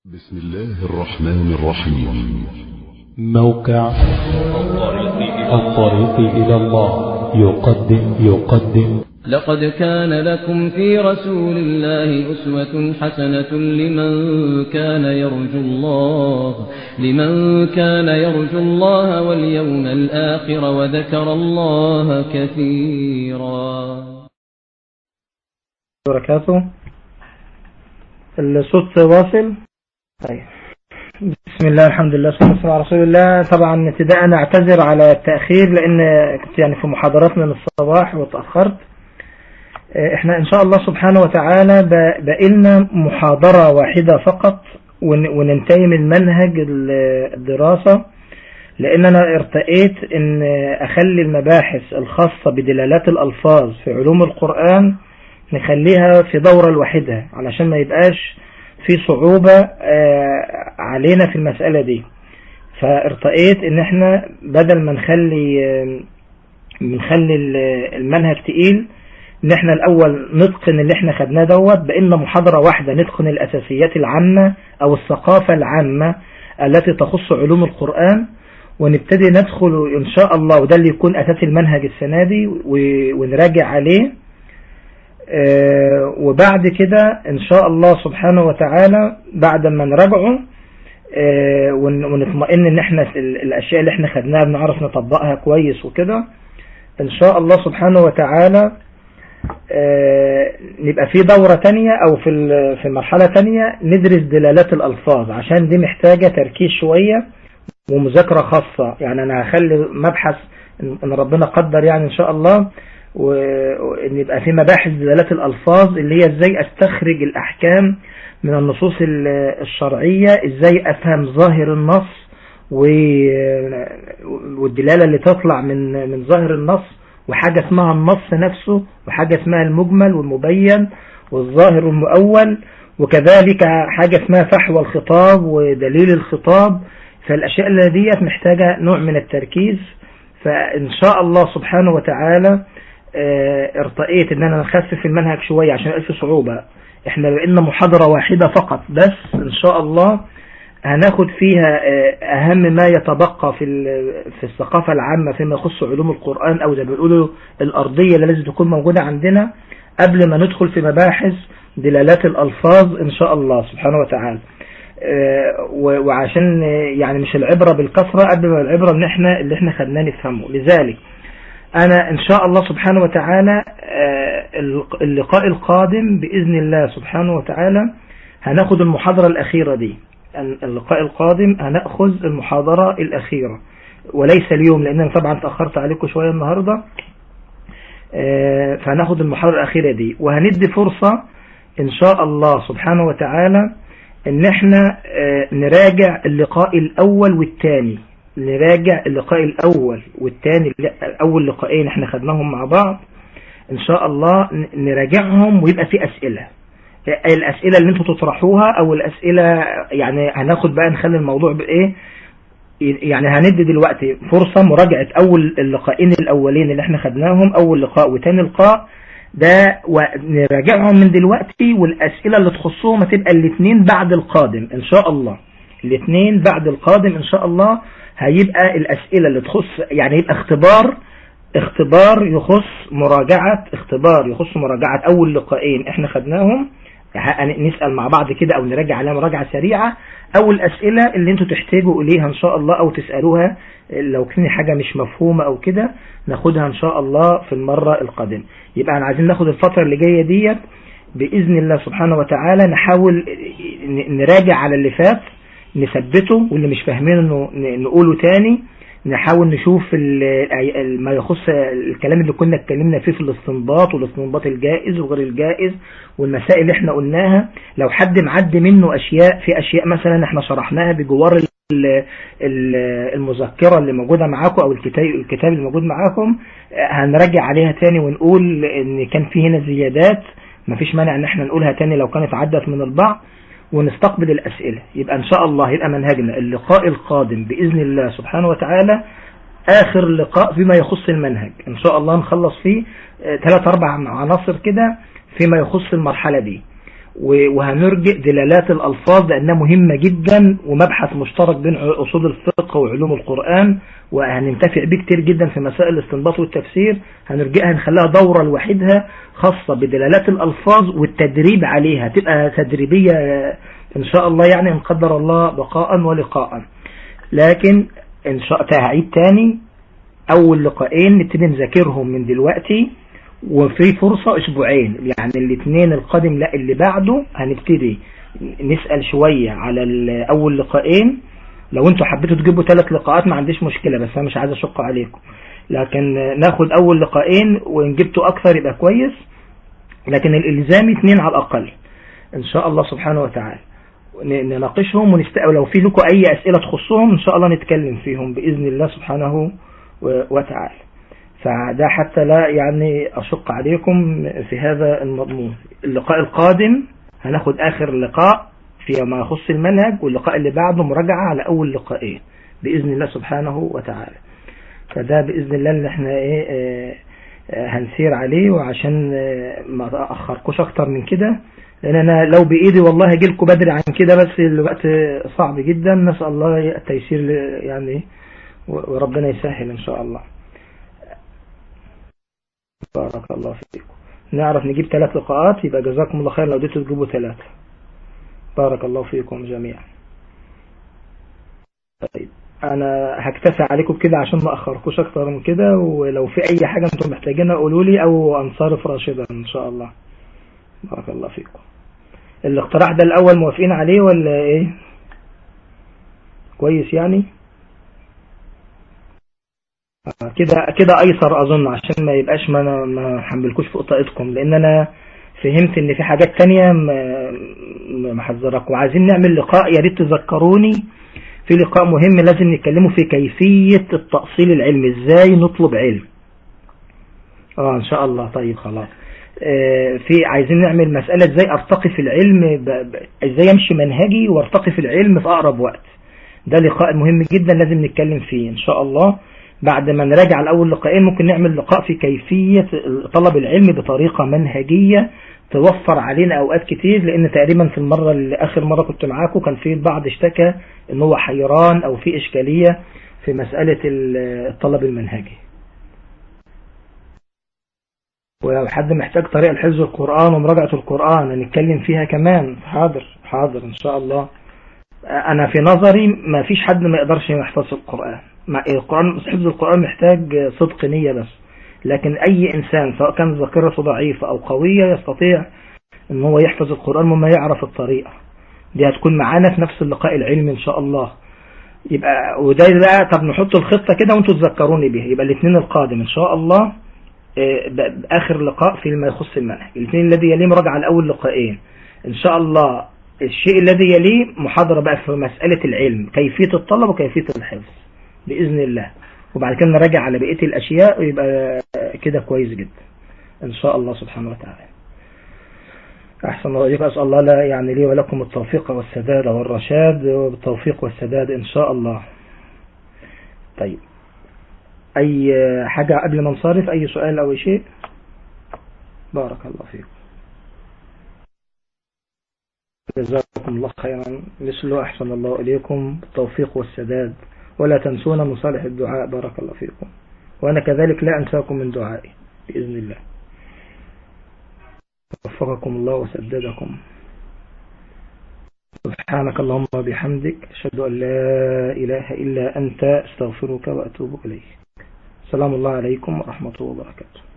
بسم الله الرحمن الرحيم موقع الطريق إلى الله يقدم يقدم لقد كان لكم في رسول الله أسوة حسنة لمن كان يرجو الله لمن كان يرجو الله واليوم الآخر وذكر الله كثيرا وبركاته الصوت واصل طيب بسم الله الحمد لله والصلاة والسلام على رسول الله طبعا ابتداء أنا أعتذر على التأخير لأن كنت يعني في محاضرات من الصباح وتأخرت احنا إن شاء الله سبحانه وتعالى بقيلنا محاضرة واحدة فقط وننتهي من منهج الدراسة لأن أنا ارتقيت أن أخلي المباحث الخاصة بدلالات الألفاظ في علوم القرآن نخليها في دورة الواحدة علشان ما يبقاش في صعوبة علينا في المسألة دي فارتقيت ان احنا بدل ما نخلي بنخلي المنهج تقيل ان احنا الاول نتقن اللي احنا خدناه دوت بقينا محاضرة واحدة نتقن الاساسيات العامة او الثقافة العامة التي تخص علوم القرآن ونبتدي ندخل ان شاء الله وده اللي يكون اساس المنهج السنة دي ونراجع عليه آه وبعد كده ان شاء الله سبحانه وتعالى بعد ما نراجعه آه ونطمئن ان احنا الاشياء اللي احنا خدناها بنعرف نطبقها كويس وكده ان شاء الله سبحانه وتعالى آه نبقى في دورة تانية او في في مرحلة تانية ندرس دلالات الالفاظ عشان دي محتاجة تركيز شوية ومذاكرة خاصة يعني انا هخلي مبحث ان ربنا قدر يعني ان شاء الله وان يبقى في مباحث دلالات الالفاظ اللي هي ازاي استخرج الاحكام من النصوص الشرعية ازاي افهم ظاهر النص والدلالة اللي تطلع من من ظاهر النص وحاجة اسمها النص نفسه وحاجة اسمها المجمل والمبين والظاهر والمؤول وكذلك حاجة اسمها فحوى الخطاب ودليل الخطاب فالاشياء اللي ديت محتاجة نوع من التركيز فان شاء الله سبحانه وتعالى ارتقيت ان انا نخفف المنهج شوية عشان يبقى في صعوبة احنا بقينا محاضرة واحدة فقط بس ان شاء الله هناخد فيها اهم ما يتبقى في في الثقافة العامة فيما يخص علوم القرآن او زي ما بيقولوا الارضية اللي لازم تكون موجودة عندنا قبل ما ندخل في مباحث دلالات الالفاظ ان شاء الله سبحانه وتعالى وعشان يعني مش العبرة بالكثرة قبل ما العبرة ان احنا اللي احنا خدناه نفهمه لذلك أنا إن شاء الله سبحانه وتعالى اللقاء القادم بإذن الله سبحانه وتعالى هناخد المحاضرة الأخيرة دي اللقاء القادم هنأخذ المحاضرة الأخيرة وليس اليوم لأن أنا طبعا تأخرت عليكم شوية النهاردة فهناخد المحاضرة الأخيرة دي وهندي فرصة إن شاء الله سبحانه وتعالى إن احنا نراجع اللقاء الأول والثاني نراجع اللقاء الأول والثاني أول لقاءين احنا خدناهم مع بعض إن شاء الله نراجعهم ويبقى في أسئلة الأسئلة اللي انتوا تطرحوها أو الأسئلة يعني هناخد بقى نخلي الموضوع بإيه يعني هندي دلوقتي فرصة مراجعة أول اللقاءين الأولين اللي احنا خدناهم أول لقاء وتاني لقاء ده ونراجعهم من دلوقتي والأسئلة اللي تخصهم هتبقى الاثنين بعد القادم إن شاء الله الاثنين بعد القادم إن شاء الله هيبقى الأسئلة اللي تخص يعني يبقى اختبار اختبار يخص مراجعة اختبار يخص مراجعة أول لقاءين احنا خدناهم نسأل مع بعض كده أو نراجع عليها مراجعة سريعة أو الأسئلة اللي انتوا تحتاجوا إليها إن شاء الله أو تسألوها لو كان حاجة مش مفهومة أو كده ناخدها إن شاء الله في المرة القادمة يبقى أنا عايزين ناخد الفترة اللي جاية ديت بإذن الله سبحانه وتعالى نحاول نراجع على اللي فات نثبته واللي مش فاهمينه نقوله تاني نحاول نشوف ما يخص الكلام اللي كنا اتكلمنا فيه في الاستنباط والاستنباط الجائز وغير الجائز والمسائل اللي احنا قلناها لو حد معدي منه اشياء في اشياء مثلا احنا شرحناها بجوار المذكرة اللي موجودة معاكم او الكتاب الكتاب اللي موجود معاكم هنراجع عليها تاني ونقول ان كان في هنا زيادات مفيش مانع ان احنا نقولها تاني لو كانت عدت من البعض ونستقبل الأسئلة يبقى إن شاء الله يبقى منهجنا اللقاء القادم بإذن الله سبحانه وتعالى آخر لقاء فيما يخص المنهج إن شاء الله نخلص فيه ثلاث أربع عناصر كده فيما يخص المرحلة دي وهنرجئ دلالات الألفاظ لأنها مهمة جدا ومبحث مشترك بين أصول الفقه وعلوم القرآن وهننتفع به كتير جدا في مسائل الاستنباط والتفسير هنرجئها نخليها دورة لوحدها خاصة بدلالات الألفاظ والتدريب عليها تبقى تدريبية إن شاء الله يعني إن قدر الله بقاء ولقاء لكن إن شاء تعيد تاني أول لقاءين نبتدي نذاكرهم من دلوقتي وفي فرصة اسبوعين يعني الاثنين القادم لا اللي بعده هنبتدي نسأل شوية على اول لقاءين لو انتوا حبيتوا تجيبوا ثلاث لقاءات ما عنديش مشكلة بس انا مش عايز اشق عليكم لكن ناخد اول لقاءين وان جبتوا اكثر يبقى كويس لكن الالزامي اثنين على الاقل ان شاء الله سبحانه وتعالى نناقشهم ونستقبل لو في لكم اي اسئلة تخصهم ان شاء الله نتكلم فيهم باذن الله سبحانه وتعالى فده حتى لا يعني أشق عليكم في هذا المضمون اللقاء القادم هناخد آخر لقاء فيما يخص المنهج واللقاء اللي بعده مراجعة على أول لقاءين بإذن الله سبحانه وتعالى فده بإذن الله اللي احنا ايه اه هنسير عليه وعشان ما أخركوش أكتر من كده لأن أنا لو بإيدي والله هجي لكم بدري عن كده بس الوقت صعب جدا نسأل الله التيسير يعني وربنا يسهل إن شاء الله بارك الله فيكم نعرف نجيب ثلاث لقاءات يبقى جزاكم الله خير لو قدرتوا تجيبوا ثلاثة بارك الله فيكم جميعا طيب انا هكتفي عليكم كده عشان ما اخركوش اكتر من كده ولو في اي حاجة انتم محتاجينها قولوا لي او انصرف راشدا ان شاء الله بارك الله فيكم الاقتراح ده الاول موافقين عليه ولا ايه كويس يعني كده كده ايسر اظن عشان ما يبقاش ما ما حملكوش فوق طاقتكم لان انا فهمت ان في حاجات تانية محذركم وعايزين نعمل لقاء يا ريت تذكروني في لقاء مهم لازم نتكلموا في كيفية التأصيل العلمي ازاي نطلب علم اه ان شاء الله طيب خلاص آه في عايزين نعمل مسألة ازاي ارتقي في العلم ب... ب... ازاي امشي منهجي وارتقي في العلم في اقرب وقت ده لقاء مهم جدا لازم نتكلم فيه ان شاء الله بعد ما نراجع الأول لقاءين ممكن نعمل لقاء في كيفية طلب العلم بطريقة منهجية توفر علينا أوقات كتير لأن تقريبا في المرة اللي آخر مرة كنت معاكم كان في البعض اشتكى إن هو حيران أو في إشكالية في مسألة الطلب المنهجي ولو حد محتاج طريقة لحفظ القرآن ومراجعة القرآن هنتكلم فيها كمان حاضر حاضر إن شاء الله أنا في نظري ما فيش حد ما يقدرش يحفظ القرآن القرآن حفظ القرآن محتاج صدق نية بس لكن أي إنسان سواء كان ذاكرته ضعيفة أو قوية يستطيع أن هو يحفظ القرآن وما يعرف الطريقة دي هتكون معانا في نفس اللقاء العلمي إن شاء الله يبقى وده بقى طب نحط الخطة كده وانتوا تذكروني بيها يبقى الاثنين القادم إن شاء الله آخر لقاء فيما يخص المنهج الاثنين الذي يليه مراجعة الأول لقاءين إن شاء الله الشيء الذي يليه محاضرة بقى في مسألة العلم كيفية الطلب وكيفية الحفظ بإذن الله وبعد كده نراجع على بقية الأشياء ويبقى كده كويس جدا إن شاء الله سبحانه وتعالى أحسن الله إليك أسأل الله لا يعني لي ولكم التوفيق والسداد والرشاد والتوفيق والسداد إن شاء الله طيب أي حاجة قبل ما نصرف أي سؤال أو شيء بارك الله فيكم جزاكم الله خيرا مثل أحسن الله إليكم بالتوفيق والسداد ولا تنسونا من صالح الدعاء بارك الله فيكم وأنا كذلك لا أنساكم من دعائي بإذن الله وفقكم الله وسددكم سبحانك اللهم وبحمدك أشهد أن لا إله إلا أنت استغفرك وأتوب إليك السلام الله عليكم ورحمة الله وبركاته